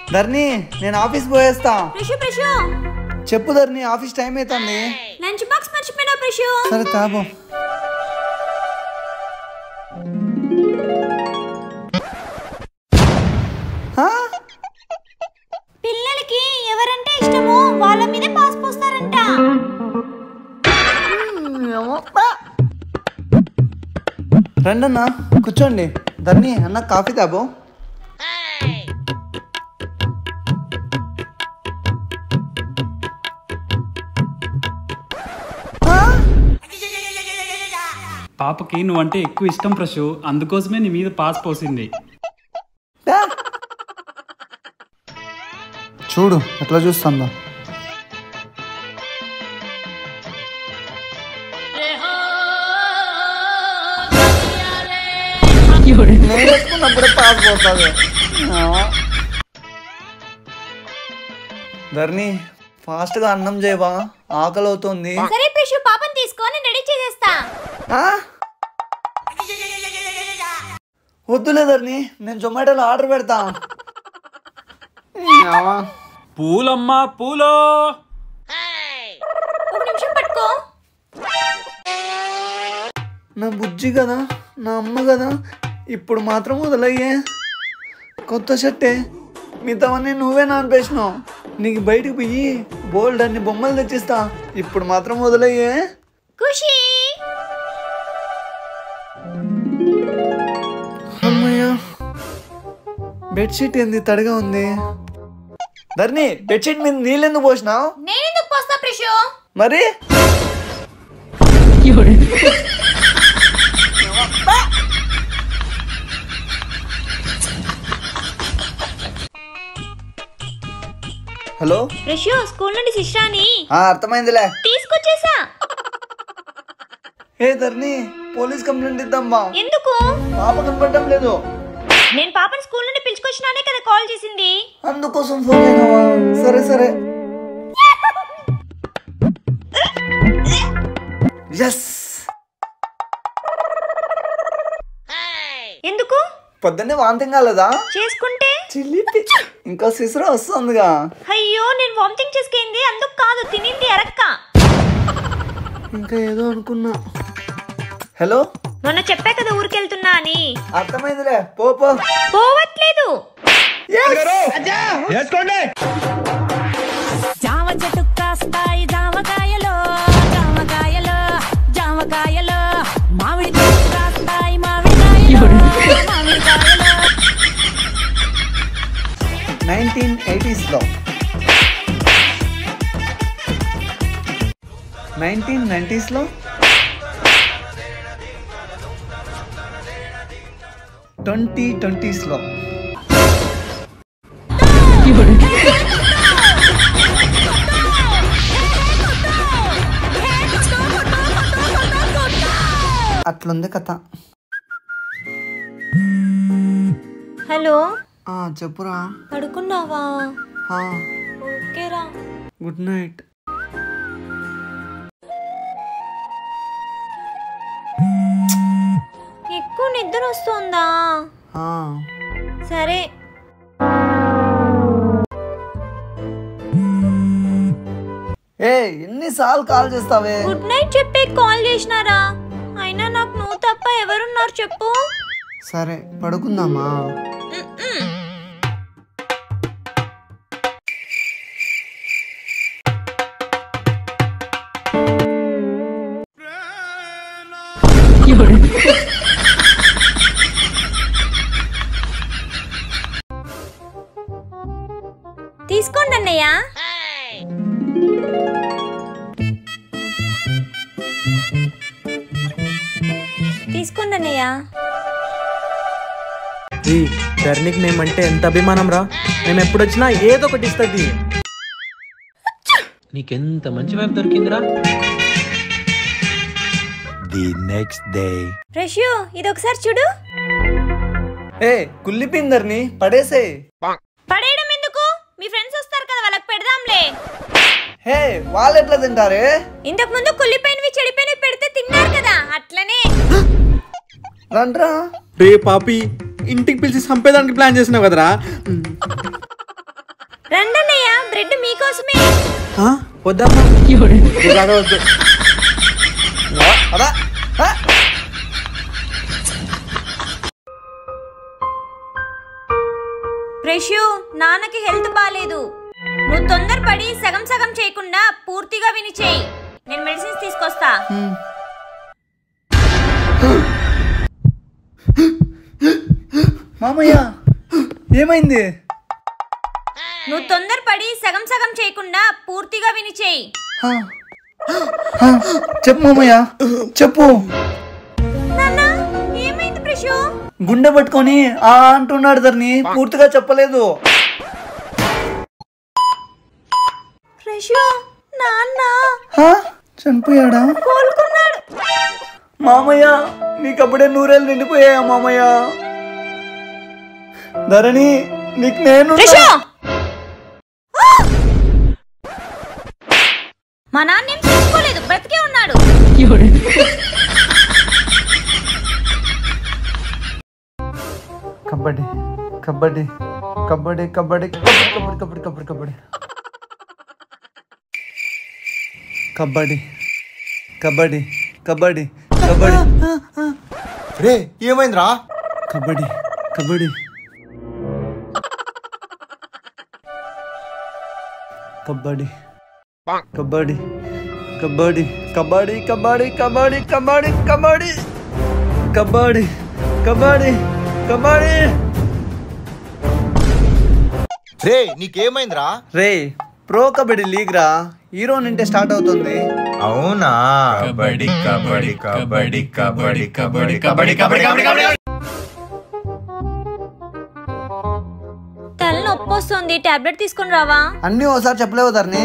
ధర్ని నేను ఆఫీస్ పోయేస్తా ప్రిషు ప్రిషు చెప్పు ధర్ని ఆఫీస్ టైం అవుతుంది లంచ్ బాక్స్ మర్చిపోయినా ప్రిషు సరే తాపం పిల్లలకి ఎవరంటే ఇష్టమో వాళ్ళ మీదే పాస్ పోస్తారంట రండన్నా కూర్చోండి ధర్ని అన్న కాఫీ తాబో పాపకి నువ్వంటే ఎక్కువ ఇష్టం ప్రశు అందుకోసమే నీ మీద పాస్ పోసింది చూడు ఎట్లా చూస్తుందో నేను ఎత్తుకున్నప్పుడే పాస్ పోతుంది ధర్ని ఫాస్ట్గా అన్నం చేయవా ఆకలి అవుతుంది సరే ప్రిషు పాపని తీసుకొని రెడీ చేసేస్తా ఆ? వద్దులే ధర్ని నేను జొమాటోలో ఆర్డర్ పెడతా ఏవా? పూలమ్మా పూలో ఒక నిమిషం పట్టుకో నా బుజ్జి కదా నా అమ్మ కదా ఇప్పుడు మాత్రం వదిలయ్యే కొత్త షర్టే మిగతావన్నీ నువ్వే నానిపేసినావు నీకు బయటికి పోయి బోల్డ్ అన్ని బొమ్మలు తెచ్చిస్తా ఇప్పుడు మాత్రం వదిలయ్యే ఖుషి అమ్మయ్యా బెడ్షీట్ ఏంది తడిగా ఉంది ధర్ని బెడ్షీట్ మీద నీళ్ళెందుకు పోసినావు నేనెందుకు పోస్తా ప్రిషు మరి హలో ప్రిషు స్కూల్ నుండి శిష్రాని ఆ, అర్థమైందిలే తీసుకొచ్చేసా ఏ ధర్ని పోలీస్ కంప్లైంట్ ఇద్దాం బా ఎందుకు పాప కనపడటం లేదు నేను పాపని స్కూల్ నుండి పిలుచుకొచ్చినానే కదా కాల్ చేసింది అందుకోసం ఫోన్ చేసినావా సరే సరే ఎస్ ఎందుకు పొద్దున్నే వాంతింగ్ కాలేదా చేసుకుంటే చిల్లిపి ఇంకా సిసర వస్తుందిగా అయ్యో నేను వామిటింగ్ చేసుకుంది అందుకు కాదు తినింది ఎరక్క ఇంకా ఏదో అనుకున్నా హలో మొన్న చెప్పా కదా ఊరికెళ్తున్నా అని అర్థమైందిలే పో పో పోవట్లేదు జామ చెట్టు కాస్తాయి జామకాయలు జామకాయలు జామకాయలు మామిడి చెట్టు కాస్తాయి మామిడికాయలు మామిడికాయలు నైన్టీన్ ఎయిటీస్లో నైన్టీన్ నైంటీస్లో ట్వంటీ ట్వంటీస్లో అట్లుంది కథ హలో ఆ, చెప్పురా పడుకున్నావా ఆ, ఓకేరా గుడ్ నైట్ ఎక్కువ నిద్ర వస్తుందా ఆ, సరే ఏ ఎన్నిసార్లు కాల్ చేస్తావే గుడ్ నైట్ చెప్పి కాల్ చేసినారా అయినా నాకు నువ్వు తప్ప ఎవరున్నారు చెప్పు సరే పడుకుందామా తీసుకోండి అన్నయ్య తీసుకోండి అన్నయ్య ఈ ధరణికి మేమంటే ఎంత అభిమానం రా మేము ఎప్పుడొచ్చినా ఏదో ఒకటి ఇస్తుంది నీకెంత మంచి వైపు దొరికిందిరా The next day. రష్యు ఇది ఒకసారి చూడు ఏ కుళ్ళిపిందర్ని పడేసే పడేయడం ఎందుకు మీ ఫ్రెండ్స్ వస్తారు కదా వాళ్ళకి పెడదాంలే హే వాళ్ళు ఎట్లా తింటారే ఇంతకు ముందు కుళ్ళిపోయినవి చెడిపోయినవి పెడితే తిన్నారు కదా అట్లనే రండ్రా రే పాపి ఇంటికి పిలిచి చంపేదానికి ప్లాన్ చేసినావు కదరా నీకోసమే ఆ? వద్దమ్మా ఇలాగ వద్దు ఆ, అదా ఆ. ప్రశు నాన్నకి హెల్త్ బాగాలేదు నువ్వు తొందరపడి సగం సగం చేయకుండా పూర్తిగా విని చేయి నేను మెడిసిన్స్ తీసుకొస్తా మామయ్య ఏమైంది నువ్వు తొందరపడి సగం సగం చేయకుండా పూర్తిగా విని చేయి ఆ. ఆ, చెప్పు మామయ్య చెప్పు నాన్న ఏమైంది ప్రశు గుండె పట్టుకొని ఆ అంటున్నాడు ధరణి పూర్తిగా చెప్పలేదు ప్రశు నాన్న ఆ, చనిపోయాడా కోలుకున్నాడు మామయ్య నీకు అప్పుడే నూరేళ్ళు నిండిపోయాయా మామయ్య ధరణి నీకు నేను ప్రశు మా నాన్న ఏం చేసుకోలేదు బ్రతికే ఉన్నాడు కబడ్డీ కబడ్డీ కబడ్డీ కబడ్డీ కబడ్డీ కబడ్డీ కబడ్డీ కబడ్డీ కబడ్డీ కబడ్డీ కబడ్డీ కబడ్డీ రే ఏమైందిరా కబడ్డీ కబడ్డీ కబడ్డీ కబడ్డీ కబడ్డీ కబడ్డీ కబడ్డీ కబడ్డీ కబడ్డీ కబడ్డీ కబడ్డీ కబడ్డీ కబడ్డీ రే నీకేమైందిరా రే ప్రో కబడ్డీ లీగ్ రా హీరో నుంటే స్టార్ట్ అవుతుంది అవునా కబడ్డీ కబడ్డీ కబడ్డీ కబడ్డీ కబడ్డీ కబడ్డీ కబడ్డీ కబడ్డీ తల నొప్పి వస్తుంది టాబ్లెట్ తీసుకుని రావా అన్నీ ఓసారి చెప్పలేవు ధరణి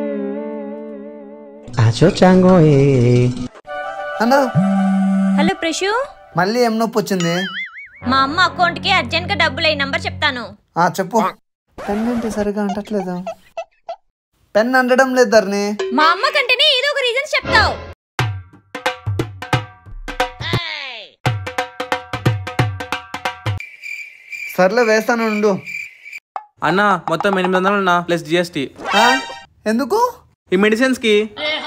అన్నా హలో ప్రశు మళ్ళీ ఏం నొప్పి వచ్చింది మా అమ్మ అకౌంట్ కి అర్జెంట్ గా డబ్బులు అయ్యి నంబర్ చెప్తాను ఆ చెప్పు పెన్ ఏంటి సరిగా అంటట్లేదు పెన్ అంటడం లేదు ధరణి మా అమ్మ కంటేనే ఏదో ఒక రీజన్స్ చెప్తావు సర్లే వేస్తాను ఉండు అన్న మొత్తం ఎనిమిది వందలు అన్న ప్లస్ జిఎస్టీ ఆ? ఎందుకు ఈ మెడిసిన్స్ కి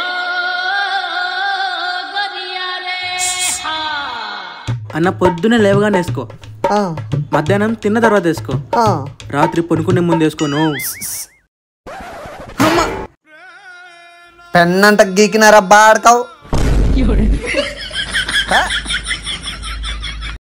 అన్న పొద్దున్నే లేవగానే వేసుకో ఆ, మధ్యాహ్నం తిన్న తర్వాత వేసుకో ఆ. రాత్రి పనుకునే ముందు వేసుకోను పెన్ అంట గీకినారా బాడకావు